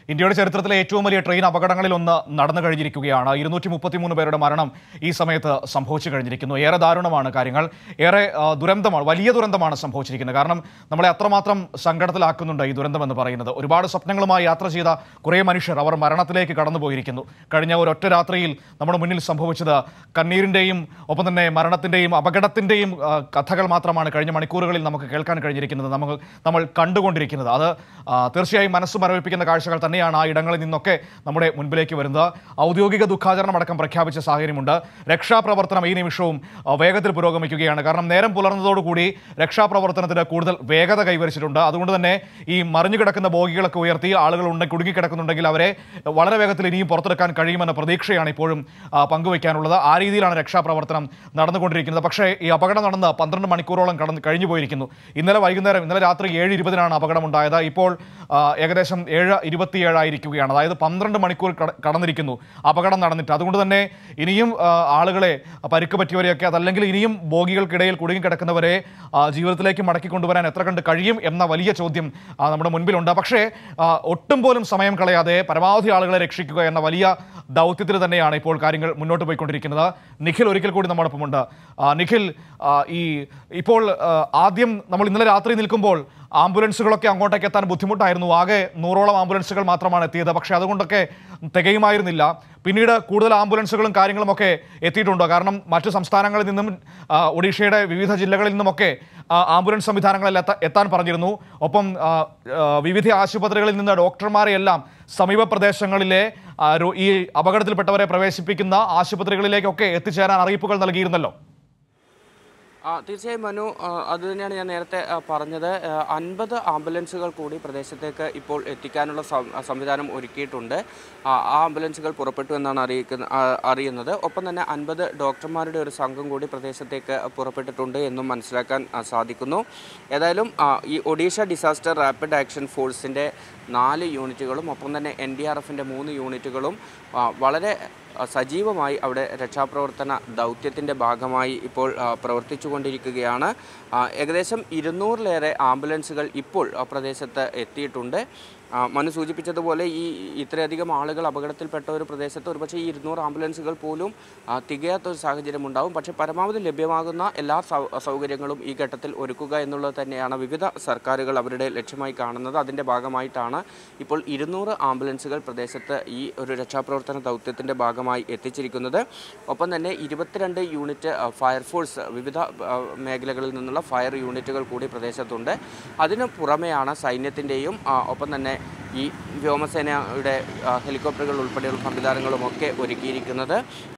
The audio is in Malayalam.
ഇന്ത്യയുടെ ചരിത്രത്തിലെ ഏറ്റവും വലിയ ട്രെയിൻ അപകടങ്ങളിൽ ഒന്ന് നടന്നു കഴിഞ്ഞിരിക്കുകയാണ് ഇരുന്നൂറ്റി മുപ്പത്തിമൂന്ന് പേരുടെ മരണം ഈ സമയത്ത് സംഭവിച്ചു കഴിഞ്ഞിരിക്കുന്നു ഏറെ ദാരുണമാണ് കാര്യങ്ങൾ ഏറെ ആ, ദുരന്തമാണ് വലിയ ദുരന്തമാണ് സംഭവിച്ചിരിക്കുന്നത് കാരണം നമ്മളെ അത്രമാത്രം സങ്കടത്തിലാക്കുന്നുണ്ട് ഈ ദുരന്തം എന്ന് പറയുന്നത് ഒരുപാട് സ്വപ്നങ്ങളുമായി യാത്ര ചെയ്ത കുറേ മനുഷ്യർ അവർ മരണത്തിലേക്ക് കടന്നുപോയിരിക്കുന്നു കഴിഞ്ഞ ഒരൊറ്റ രാത്രിയിൽ നമ്മുടെ മുന്നിൽ സംഭവിച്ചത് കണ്ണീരിൻ്റെയും ഒപ്പം തന്നെ മരണത്തിൻ്റെയും അപകടത്തിൻ്റെയും ആ, കഥകൾ മാത്രമാണ് കഴിഞ്ഞ മണിക്കൂറുകളിൽ നമുക്ക് കേൾക്കാൻ കഴിഞ്ഞിരിക്കുന്നത് നമുക്ക് നമ്മൾ കണ്ടുകൊണ്ടിരിക്കുന്നത് അത് ആ, തീർച്ചയായും മനസ്സ് മരവിപ്പിക്കുന്ന കാഴ്ചകൾ തന്നെയാണ് ആ ഇടങ്ങളിൽ നിന്നൊക്കെ നമ്മുടെ മുൻപിലേക്ക് വരുന്നത് ഔദ്യോഗിക ദുഃഖാചരണം അടക്കം പ്രഖ്യാപിച്ച സാഹചര്യമുണ്ട് രക്ഷാപ്രവർത്തനം ഈ നിമിഷവും ആ, വേഗത്തിൽ പുരോഗമിക്കുകയാണ് കാരണം നേരം പുലർന്നതോടുകൂടി രക്ഷാപ്രവർത്തനത്തിന് കൂടുതൽ വേഗത കൈവരിച്ചിട്ടുണ്ട് അതുകൊണ്ട് തന്നെ ഈ മറിഞ്ഞു കിടക്കുന്ന ബോഗികളൊക്കെ ഉയർത്തി ആളുകൾ ഉണ്ട് കുടുങ്ങിക്കിടക്കുന്നുണ്ടെങ്കിൽ അവരെ വളരെ വേഗത്തിൽ ഇനിയും പുറത്തെടുക്കാൻ കഴിയുമെന്ന പ്രതീക്ഷയാണ് ഇപ്പോഴും ആ, പങ്കുവയ്ക്കാനുള്ളത് ആ രീതിയിലാണ് രക്ഷാപ്രവർത്തനം നടന്നുകൊണ്ടിരിക്കുന്നത് പക്ഷേ ഈ അപകടം നടന്ന് പന്ത്രണ്ട് മണിക്കൂറോളം കടന്ന് കഴിഞ്ഞു പോയിരിക്കുന്നു ഇന്നലെ വൈകുന്നേരം ഇന്നലെ രാത്രി ഏഴ് ഇരുപതിനാണ് അപകടമുണ്ടായത് ഇപ്പോൾ ആ, ഏകദേശം ഏഴ് ഇരുപത്തിയേഴായിരിക്കുകയാണ് അതായത് പന്ത്രണ്ട് മണിക്കൂർ കട- കടന്നിരിക്കുന്നു അപകടം നടന്നിട്ട് അതുകൊണ്ട് തന്നെ ഇനിയും ആ, ആളുകളെ പരിക്ക് പറ്റിയവരെയൊക്കെ അതല്ലെങ്കിൽ ഇനിയും ബോഗികൾക്കിടയിൽ കുടുങ്ങിക്കിടക്കുന്നവരെ ആ, ജീവിതത്തിലേക്ക് മടക്കി കൊണ്ടുവരാൻ എത്ര കണ്ട് കഴിയും എന്ന വലിയ ചോദ്യം ആ, നമ്മുടെ മുൻപിലുണ്ട് പക്ഷേ ആ, ഒട്ടും പോലും സമയം കളയാതെ പരമാവധി ആളുകളെ രക്ഷിക്കുക എന്ന വലിയ ദൗത്യത്തിൽ തന്നെയാണ് ഇപ്പോൾ കാര്യങ്ങൾ മുന്നോട്ട് പോയിക്കൊണ്ടിരിക്കുന്നത് നിഖിൽ ഒരിക്കൽ കൂടി നമ്മോടൊപ്പമുണ്ട് ആ, നിഖിൽ ആ, ഈ ഇപ്പോൾ ആ, ആദ്യം നമ്മൾ ഇന്നലെ രാത്രി നിൽക്കുമ്പോൾ ആംബുലൻസുകളൊക്കെ അങ്ങോട്ടേക്ക് എത്താൻ ബുദ്ധിമുട്ടായിരുന്നു ആകെ നൂറോളം ആംബുലൻസുകൾ മാത്രമാണ് എത്തിയത് പക്ഷേ അതുകൊണ്ടൊക്കെ തികയുമായിരുന്നില്ല പിന്നീട് കൂടുതൽ ആംബുലൻസുകളും കാര്യങ്ങളും ഒക്കെ എത്തിയിട്ടുണ്ടോ കാരണം മറ്റു സംസ്ഥാനങ്ങളിൽ നിന്നും ആ, ഒഡീഷയുടെ വിവിധ ജില്ലകളിൽ നിന്നുമൊക്കെ ആ, ആംബുലൻസ് സംവിധാനങ്ങളിൽ എത്ത- എത്താൻ പറഞ്ഞിരുന്നു ഒപ്പം ആ, ആ, വിവിധ ആശുപത്രികളിൽ നിന്ന് ഡോക്ടർമാരെയെല്ലാം സമീപ പ്രദേശങ്ങളിലെ ആ, രോ- ഈ അപകടത്തിൽപ്പെട്ടവരെ പ്രവേശിപ്പിക്കുന്ന ആശുപത്രികളിലേക്കൊക്കെ എത്തിച്ചേരാൻ അറിയിപ്പുകൾ നൽകിയിരുന്നല്ലോ ആ, തീർച്ചയായും മനു ആ, അത് തന്നെയാണ് ഞാൻ നേരത്തെ ആ, പറഞ്ഞത് അൻപത് ആംബുലൻസുകൾ കൂടി പ്രദേശത്തേക്ക് ഇപ്പോൾ എത്തിക്കാനുള്ള സം- സംവിധാനം ഒരുക്കിയിട്ടുണ്ട് ആ ആ ആംബുലൻസുകൾ പുറപ്പെട്ടു എന്നാണ് അറിയിക്കുന്ന ആ, അറിയുന്നത് ഒപ്പം തന്നെ അൻപത് ഡോക്ടർമാരുടെ ഒരു സംഘം കൂടി പ്രദേശത്തേക്ക് പുറപ്പെട്ടിട്ടുണ്ട് എന്നും മനസ്സിലാക്കാൻ ആ, സാധിക്കുന്നു ഏതായാലും ആ, ഈ ഒഡീഷ ഡിസാസ്റ്റർ റാപ്പിഡ് ആക്ഷൻ ഫോഴ്സിൻ്റെ നാല് യൂണിറ്റുകളും ഒപ്പം തന്നെ എൻ ഡി ആർ എഫിൻ്റെ മൂന്ന് യൂണിറ്റുകളും ആ, വളരെ ആ, സജീവമായി അവിടെ രക്ഷാപ്രവർത്തന ദൗത്യത്തിൻ്റെ ഭാഗമായി ഇപ്പോൾ ആ, പ്രവർത്തിച്ചുകൊണ്ടിരിക്കുകയാണ് ആ, ഏകദേശം ഇരുന്നൂറിലേറെ ആംബുലൻസുകൾ ഇപ്പോൾ ആ പ്രദേശത്ത് എത്തിയിട്ടുണ്ട് ആ, മനു സൂചിപ്പിച്ചതുപോലെ ഈ ഇത്രയധികം ആളുകൾ അപകടത്തിൽപ്പെട്ട ഒരു പ്രദേശത്ത് ഒരുപക്ഷെ ഈ ഇരുന്നൂറ് ആംബുലൻസുകൾ പോലും ആ, തികയാത്ത ഒരു സാഹചര്യം ഉണ്ടാവും പക്ഷേ പരമാവധി ലഭ്യമാകുന്ന എല്ലാ സൗ- സൗകര്യങ്ങളും ഈ ഘട്ടത്തിൽ ഒരുക്കുക എന്നുള്ളത് തന്നെയാണ് വിവിധ സർക്കാരുകൾ അവരുടെ ലക്ഷ്യമായി കാണുന്നത് അതിൻ്റെ ഭാഗമായിട്ടാണ് ഇപ്പോൾ ഇരുന്നൂറ് ആംബുലൻസുകൾ പ്രദേശത്ത് ഈ ഒരു രക്ഷാപ്രവർത്തന ദൗത്യത്തിൻ്റെ ഭാഗമായി എത്തിച്ചിരിക്കുന്നത് ഒപ്പം തന്നെ ഇരുപത്തിരണ്ട് യൂണിറ്റ് ആ, ഫയർഫോഴ്സ് വിവിധ ആ, മേഖലകളിൽ നിന്നുള്ള ഫയർ യൂണിറ്റുകൾ കൂടി പ്രദേശത്തുണ്ട് അതിനു പുറമെയാണ് സൈന്യത്തിൻ്റെയും ഒപ്പം തന്നെ ഈ വ്യോമസേനയുടെ ആ, ഹെലികോപ്റ്ററുകൾ ഉൾപ്പെടെയുള്ള സംവിധാനങ്ങളുമൊക്കെ ഒരുക്കിയിരിക്കുന്നത്